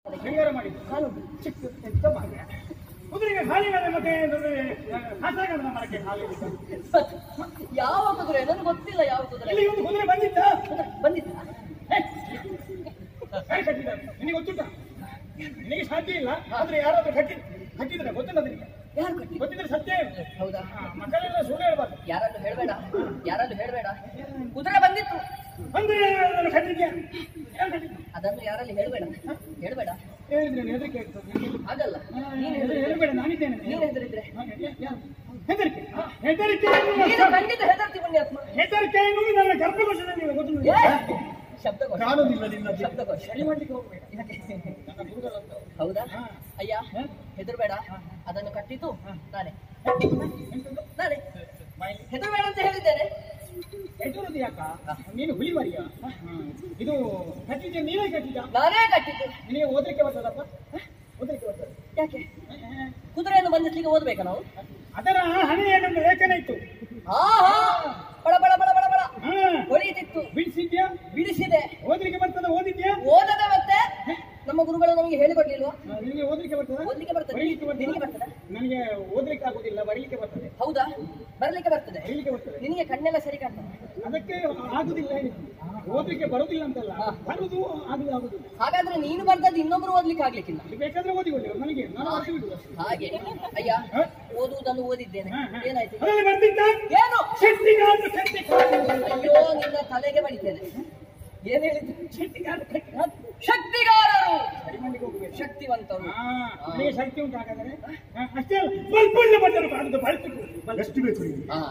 ಶೃಂಗಾರ ಮಾಡಿದ್ದು ಕಾಲು ಚಿಕ್ಕ ಎಂತ ಮಾರ್ರೆ. ಕುದುರೆಗೆ ಕಾಲಿಲ್ಲದೆ ಮತ್ತೆ ಕಾಸಾಗದ ಮರಕ್ಕೆ ಕಾಲಿಲ್ಲ ಯಾವ ಕುದುರೆ ನನಗೆ ಗೊತ್ತಿಲ್ಲ ಯಾವ ಕುದುರೆ ಇಲ್ಲಿ ಒಂದು ಕುದುರೆ ಬಂದಿದ್ದ ಬಂದಿತ್ತ ಹೇ, ಯಾರು ಕಟ್ಟಿದ್ದಾರೆ ನಿನಗೆ ಗೊತ್ತುಂಟ ನಿನಗೆ ಸಾಧ್ಯ ಇಲ್ಲ ಆದ್ರೆ ಯಾರಾದ್ರೂ ಕಟ್ಟಿ ಕಟ್ಟಿದ್ರೆ ಗೊತ್ತಿಲ್ಲ ನಿನಗೆ ಯಾರು ಕಟ್ಟಿ ಗೊತ್ತಿದ್ರೆ ಸತ್ಯ ಹೇಳು. ಹೌದಾ ಹಾ, ಮಕ್ಕಳೆಲ್ಲ ಸುಳ್ಳು ಹೇಳ್ಬಾರ್ದು ಯಾರನ್ನು ಹೇಳ್ಬೇಡ ಯಾರನ್ನು ಹೇಳ್ಬೇಡ ಕುದುರೆ ಬಂದಿತ್ತು ಅಂದ್ರೆ ನಾನು ಕಟ್ಟಿದ್ಯಾ ಯಾರು ಕಟ್ಟಿದ್ದು ಅದನ್ನು ಯಾರಲ್ಲಿ ಹೇಳ್ಬೇಡ ಹೇಳ್ಬೇಡ ಹೇಳಿದ್ರೆ ಹೆದರಿಕೆ ಆಗ್ತದೆ ನಿನಗೆ. ಆಗಲ್ಲ ಹಾ, ಹೆದರಿ- ಹೇಳಬೇಡ ನಾನಿದ್ದೇನೆ ನೀನು ಹೆದರಿದ್ರೆ ಹಾ, ಯಾ- ಯಾರು? ಹೆದರಿಕೆ ಹಾ, ಹೆದರಿಕೆ ನೀನು ಎನ್ನುವ- ಖಂಡಿತ ಹೆದರ್ತಿ ಪುಣ್ಯಾತ್ಮ ಹೆದರಿಕೆ ಎನ್ನುವುದು ನನ್ನ ಗರ್ಭಕೋಶದಲ್ಲಿ ನೀವು ಗೊತ್ತು ಏ ಶಬ್ದಕೋಶ ಕಾಣುವುದಿಲ್ಲ ನಿನ್ನ ಶಬ್ದಕೋಶ ಚಳಿ ಮಾಡ್ಲಿಕ್ಕೆ ಹೋಗ್ಬೇಡ ಇದಕ್ಕೆ ನನ್ನ ಗುರುಗಳಂತ ಹೌದಾ ಹಾ. ಅಯ್ಯ ಹಾ? ಹೆದರ್ಬೇಡ ಅದನ್ನು ಕಟ್ಟಿತು ನಾನೇ ಎಂತದು? ನಾನೇ ಬಾಯಲ್ಲಿ ಹೆದರ್ಬೇಡ ಅಂತ ಹೇಳಿದ್ದೇನೆ ಹೆದರುದು ಯಾಕ ನೀನು ಹುಲಿ ಮರಿಯ ಇದು ಕಟ್ಟಿದ್ಯ ನೀವೇ ಕಟ್ಟಿದ್ದ ನಾನೇ ಕಟ್ಟಿದ್ದು ನಿನಗೆ ಓದಲಿಕ್ಕೆ ಬರ್ತದಪ್ಪ ಓದಲಿಕ್ಕೆ ಬರ್ತದೆ ಯಾಕೆ ಕುದುರೆಯನ್ನು ಬಂಧಿಸ್ಲಿಕ್ಕೆ ಓದ್ಬೇಕಾ ನಾವು ಅದರ ಹಣೆಯನ್ನು ಲೇಖನ ಇತ್ತು ಆಹಾ ಬಳ ಬಳ ಬಳ ಬಳ ಬಳ ಹಾ ಹೊಳೆಯುತ್ತಿತ್ತು ಬಿಡಿಸಿದ್ಯಾ ಬಿಡಿಸಿದೆ ಓದಲಿಕ್ಕೆ ಬರ್ತದ ಓದಿದ್ಯಾ ಓದದೆ ಮತ್ತೆ ನಮ್ಮ ಗುರುಗಳು ನಮಗೆ ಹೇಳಿಕೊಡ್ಲಿಲ್ವಾ ಆ, ನಿನಗೆ ಓದಲಿಕ್ಕೆ ಬರ್ತದ ಓದ್ಲಿಕ್ಕೆ ಬರ್ತದೆ ಬರೀಲಿಕ್ಕೆ ನಿನಗೆ ಬರ್ತದ ಬರ್ತದೆ ನನಗೆ ಓದಲಿಕ್ಕೆ ಆಗುದಿಲ್ಲ ಬರೀಲಿಕ್ಕೆ ಬರ್ತದೆ ಹೌದಾ ಬರ್ಲಿಕ್ಕೆ ಬರ್ತದೆ ಬರೀಲಿಕ್ಕೆ ಬರ್ತದೆ ನಿನಗೆ ಕಣ್ಣೆಲ್ಲ ಸರಿ ಕಾಣ್ತದೆ ಅದಕ್ಕೆ ಆಗುದಿಲ್ಲ ಹೇಳಿದ್ದು. ಓದಲಿಕ್ಕೆ ಬರುದಿಲ್ಲ ಅಂತಲ್ಲ ಹಾ. ಬರುದು ಆಗುದು ಆಗುದಿಲ್ಲ ಹಾಗಾದ್ರೆ ನೀನು ಬರ್ದದ್ದು ಇನ್ನೊಬ್ರು ಓದ್ಲಿಕ್ಕೆ ಆಗ್ಲಿಕ್ಕಿಲ್ಲ ಇದು ಬೇಕಾದ್ರೆ ಓದಿಕೊಳ್ಳಿ ನನಗೆ ನಾನು ಅರ್ಥ ಬಿಡುದು ಅಷ್ಟೇ. ಹಾಗೆ ಅಯ್ಯ ಹಾ? ಓದುವುದನ್ನು ಓದಿದ್ದೇನೆ ಹಾ, ಹಾ. ಏನಾಯ್ತು ಅದರಲ್ಲಿ ಬರ್ತಿದ್ದ ಏನು ಶಕ್ತಿಗಾದ್ರು ಶಕ್ತಿಗಾದ್ರು ಅಯ್ಯೋ ನಿನ್ನ ತಲೆಗೆ ಬಡಿತೇನೆ ಏನ್ ಹೇಳಿದ್ದು ಶಕ್ತಿಗಾದ್ರು ಶಕ್ತಿ ಶಕ್ತಿಗಾರರು ಸರಿ ಮಾಡ್ಲಿಕ್ಕೆ ಹೋಗ್ಬೇಕು. ಶಕ್ತಿವಂತರು ಹಾ, ನನಗೆ ಶಕ್ತಿ ಉಂಟು ಹಾಗಾದ್ರೆ ಹಾ, ಅಷ್ಟೇ ಅಲ್ಲ ಬಲ್ಪುಳ್ಳ ಬಟ್ಟಲು ಬಾರದು ಬಲ್ಪು ಎಷ್ಟು ಬೇಕು ನಿಮಗೆ ಹಾ,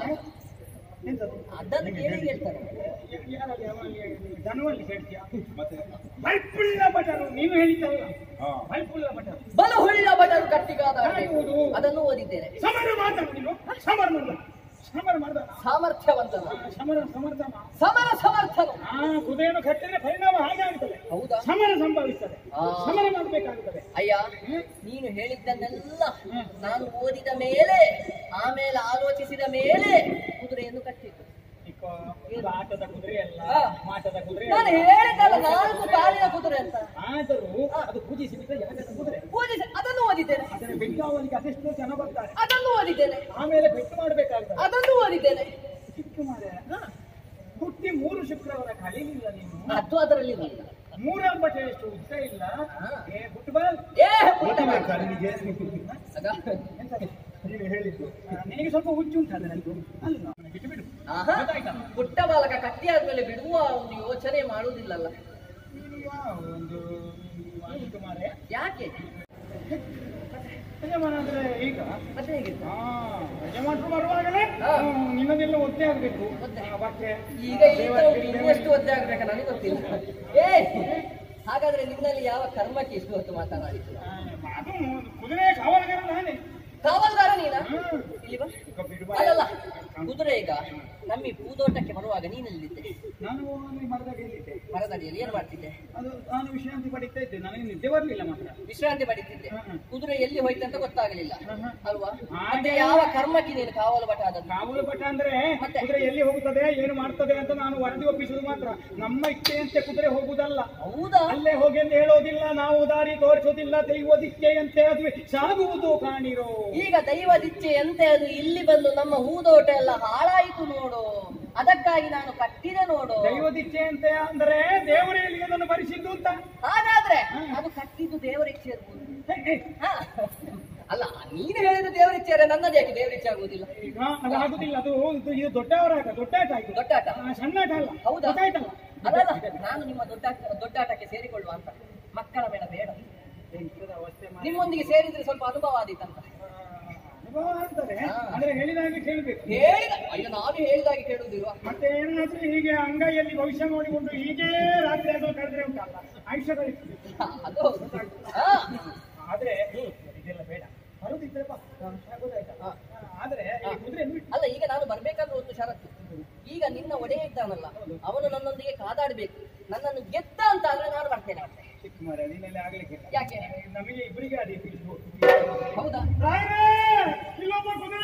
ಎಂತದು ಅದನ್ನು ಕೇಳಿ ಹೇಳ್ತಾರೆ ಯಾರಲ್ಲಿ ಅವನಲ್ಲಿ ಜನವಲ್ಲಿ ಹೇಳ್ತೀಯ ಮತ್ತೆ ಬಲ್ಪುಳ್ಳ ಬಟರು ನೀನು ಹೇಳಿದ್ದಲ್ಲ ಹಾ. ಬಲ್ಪುಳ್ಳ ಬಟರು ಬಲಹುಳ್ಳ ಬಟರು ಕಟ್ಟಿಗಾದ ಯಾವುದು? ಅದನ್ನು ಓದಿದ್ದೇನೆ ಸಮರ ಮಾತಾಡು ನೀನು ಸಮರ ಮಾಡ್ದ ಸಮರ ಮಾಡ್ದ ಸಾಮರ್ಥ್ಯವಂತನು ಸಮರ ಸಮರ್ಥನ ಸಮರ ಸಮರ್ಥನು ಆ ಕುದುರೆಯನ್ನು ಕಟ್ಟಿದ್ರೆ ಪರಿಣಾಮ ಹಾಗೆ ಆಗ್ತದೆ ಹೌದಾ ಸಮರ ಸಂಭವಿಸ್ತದೆ ಆ. ಸಮರ ಮಾಡಬೇಕಾಗುತ್ತದೆ ಅಯ್ಯ ನೀನು ಹೇಳಿದ್ದನ್ನೆಲ್ಲ ನಾನು ಓದಿದ ಮೇಲೆ ಆಮೇಲೆ ಆಲೋಚಿಸಿದ ಮೇಲೆ ಕುದುರೆಯನ್ನು ಕಟ್ಟಿದ್ದು ಇದು ಆಟದ ಕುದುರೆ ಅಲ್ಲ ಆ. ಮಾಟದ ಕುದುರೆ ನಾನು ಅಲ್ಲ. ಹೇಳಿದ್ದಲ್ಲ ನಾಲ್ಕು ಕಾಲಿನ ಕುದುರೆ ಅಂತ ಆದರೂ ಅದು ಪೂಜಿಸಿ ಬಿಟ್ಟರೆ ಯಾಕದ ಕುದುರೆ ಓದಿದೆ ಅದನ್ನು ಓದಿದ್ದೇನೆ ಅದರ ಬೆಂಗಾವಲಿಗೆ ಅದೆಷ್ಟೋ ಜನ ಬರ್ತಾರೆ ಅದನ್ನು ಓದಿದ್ದೇನೆ ಆಮೇಲೆ ಬೆಟ್ಟು ಮಾಡಬೇಕಾಗ್ತದೆ ಅದನ್ನು ಓದಿದ್ದೇನೆ ಚಿಕ್ಕ ಮಾರೆ ಹುಟ್ಟಿ ಮೂರು ಶುಕ್ರವಾರ ಕಳೀಲಿಲ್ಲ ನೀನು ಅದು ಅದರಲ್ಲಿ ಇಲ್ಲ. ಮೂರಂಬಟೆ ಎಷ್ಟು ಉದ್ದ ಇಲ್ಲ ಹಾ. ಏ ಫುಟ್ಬಾಲ್ ಏ ಪುಟ್ಟ ಮಗ. ಬೇಕಾ ನಿಮಗೆ ಆಗ, ನೀನು ಹೇಳಿದ್ದು ಆ, ನಿನಗೆ ಸ್ವಲ್ಪ ಹುಚ್ಚು ಉಂಟು ಅದರಲ್ಲಿ ಅಲ್ಲ ಬಿಟ್ಟು ಬಿಡು ಆಹಾ, ಗೊತ್ತಾಯ್ತಾ? ಪುಟ್ಟ ಬಾಲಕ ಕಟ್ಟಿ ಆದ್ಮೇಲೆ ಬಿಡುವ ಒಂದು ಯೋಚನೆ ಮಾಡುವುದಿಲ್ಲಲ್ಲ ನೀನು ಯಾವ ಒಂದು ಆಯಿತು ಮಾರೆ ಯಾಕೆ ಯಜಮಾನ ಅಂದ್ರೆ ಈಗ ಮತ್ತೆ ಹೇಗೆ ಹಾ ಯಜಮಾನರು ಬರುವಾಗಲೇ ಹಾ. ಹ್ಮ್, ನಿನ್ನದೆಲ್ಲ ಒದ್ದೆ ಆಗ್ಬೇಕು ಒದ್ದೆ. ಆ, ಬಟ್ಟೆ ಈಗ ಈತ ಉಂಟು, ಇನ್ನೆಷ್ಟು ಒದ್ದೆ ಆಗ್ಬೇಕಾ ನನಗೆ ಗೊತ್ತಿಲ್ಲ ಏ ಹಾಗಾದ್ರೆ ನಿನ್ನಲ್ಲಿ ಯಾವ ಕರ್ಮಕ್ಕೆ ಇಷ್ಟು ಹೊತ್ತು ಮಾತನಾಡಿತು ಆ, ಅದು ಕುದುರೆ ಕಾವಲುಗಾರ ನಾನೇ ಕಾವಲ್ಗಾರ ನೀನ ಹ್ಮ್. ಇಲ್ಲಿ ಬಾ ಈಗ ಬಿಡು ಬಾ. ಅಲ್ಲಲ್ಲ ಕುದುರೆ ಈಗ ನಮ್ಮಿ ಭೂದೋಟಕ್ಕೆ ಬರುವಾಗ ನೀನಲ್ಲಿದ್ದೆ ನಾನು ಅಲ್ಲಿ ಮರದಾಗ ಎಲ್ಲಿದ್ದೆ ಮರದಡಿಯಲ್ಲಿ ಏನ್ ಮಾಡ್ತಿದ್ದೆ ಅದು ನಾನು ವಿಶ್ರಾಂತಿ ಪಡಿತಾ ಇದ್ದೆ ನನಗೆ ನಿದ್ದೆ ಬರ್ಲಿಲ್ಲ ಮಾತ್ರ ವಿಶ್ರಾಂತಿ ಪಡಿತಿದ್ದೆ ಹ್ಮ್, ಹ್ಮ್. ಕುದುರೆ ಎಲ್ಲಿ ಹೋಯ್ತು ಅಂತ ಗೊತ್ತಾಗಲಿಲ್ಲ ಹ್ಮ್, ಹ್ಮ್. ಅಲ್ವಾ ಹಾಗೆ- ಮತ್ತೆ ಯಾವ ಕರ್ಮಕ್ಕೆ ನೀನು ಕಾವಲು ಬಟ ಆದದ್ದು ಕಾವಲು ಪಟ ಅಂದ್ರೆ ಮತ್ತೆ? ಕುದುರೆ ಎಲ್ಲಿ ಹೋಗುತ್ತದೆ ಏನು ಮಾಡ್ತದೆ ಅಂತ ನಾನು ವರದಿ ಒಪ್ಪಿಸುವುದು ಮಾತ್ರ ನಮ್ಮ ಇಚ್ಛೆಯಂತೆ ಕುದುರೆ ಹೋಗುವುದಲ್ಲ ಹೌದಾ ಅಲ್ಲೇ ಹೋಗಿ ಅಂತ ಹೇಳೋದಿಲ್ಲ ನಾವು ದಾರಿ ತೋರಿಸೋದಿಲ್ಲ ದೈವದಿಚ್ಛೆಯಂತೆ ಅದು ಸಾಗುವುದು ಕಾಣಿರೋ ಈಗ ದೈವದಿಚ್ಛೆಯಂತೆ ಅದು ಇಲ್ಲಿ ಬಂದು ನಮ್ಮ ಹೂದೋಟ ಎಲ್ಲ ಹಾಳಾಯಿತು ನೋಡು ಅದಕ್ಕಾಗಿ ನಾನು ಕಟ್ಟಿದೆ ನೋಡು ದೈವದಿಚ್ಛೆಯಂತೆ ಅಂದ್ರೆ ದೇವರೇ ಇಲ್ಲಿಗೆ ಅದನ್ನು ಭರಿಸಿದ್ದು ಅಂತ ಹಾಗಾದ್ರೆ ಹ್ಮ್. ಅದು ಕಟ್ಟಿದ್ದು ದೇವರ ಇಚ್ಛೆ ಇರ್ಬೋದು ಹೇ, ಹೇ, ಹಾ. ಅಲ್ಲ ನೀನು ಹೇಳಿದ ದೇವರ ಇಚ್ಛೆ ನನ್ನದು ಯಾಕೆ ದೇವರ ಇಚ್ಛೆ ಆಗುವುದಿಲ್ಲ ಈಗ ಅದು ಆಗುದಿಲ್ಲ ಅದು ಇದು- ಇದು ದೊಡ್ಡವರಾಟ ದೊಡ್ಡಾಟ ಆಯ್ತು ದೊಡ್ಡಾಟ ಆ, ಸಣ್ಣ ಆಟ ಅಲ್ಲ ಹೌದಾ ಗೊತ್ತಾಯ್ತಲ್ಲ ಅದಲ್ಲ ನಾನು ನಿಮ್ಮ ದೊಡ್ಡ ದೊಡ್ಡಾಟಕ್ಕೆ ಸೇರಿಕೊಳ್ಳುವ ಅಂತ ಮಕ್ಕಳ ಬೇಡ ಬೇಡ ಬೆಂಕಿದ ಅವಸ್ಥೆ ಮಾಡಿ. ನಿಮ್ಮೊಂದಿಗೆ ಸೇರಿದ್ರೆ ಸ್ವಲ್ಪ ಅನುಭವ ಆದೀತಂತ ಆ, ಅನುಭವ ಆಗ್ತದೆ ಹಾ. ಅಂದ್ರೆ ಹೇಳಿದಾಗ ಕೇಳಬೇಕು ಹೇಳಿದ ಅಯ್ಯೋ ನಾನು ಹೇಳಿದಾಗೆ ಕೇಳುವುದಿಲ್ವಾ ಮತ್ತೆ ಏನಾದ್ರೂ ಹೀಗೆ ಅಂಗೈಯಲ್ಲಿ ಭವಿಷ್ಯ ನೋಡಿಕೊಂಡು ಹೀಗೆ ರಾತ್ರಿ ಆಗಲು ಕಳೆದ್ರೆ ಉಂಟಲ್ಲ ಆಯುಷ್ಯ ಕಳೀತದೆ. ಅದು ಹೌದು. ಹಾ. ಆದ್ರೆ ಇದೆಲ್ಲ ಬೇಡ ಬರುದಿದ್ರೆ ಬಾ ಗೊತ್ತಾಯ್ತಾ ಹಾ. ಆದ್ರೆ ಈ ಕುದುರೆ ಬಿಟ್ಟು ಅಲ್ಲ ಈಗ ನಾನು ಬರ್ಬೇಕಾದ್ರೆ ಒಂದು ಷರತ್ತು ಈಗ ನಿನ್ನ ಒಡೆಯ ಇದ್ದಾನಲ್ಲ ಅವನು ನನ್ನೊಂದಿಗೆ ಕಾದಾಡಬೇಕು ನನ್ನನ್ನು ಗೆದ್ದ ಅಂತ ಆದ್ರೆ ನಾನು ಬರ್ತೇನೆ ಮತ್ತೆ ಚಿಕ್ಕ ಮರ ನೀನಲ್ಲಿ ಆಗ್ಲಿಕ್ಕೆ ಯಾಕೆ ನಮಗೆ ಇಬ್ಬರಿಗೆ ಅದೇ ತಿಳಿಸ್ಬೋದು ಹೌದಾ ರಾಯರೇ, ಇಲ್ಲೊಬ್ಬ ಕುದುರೆ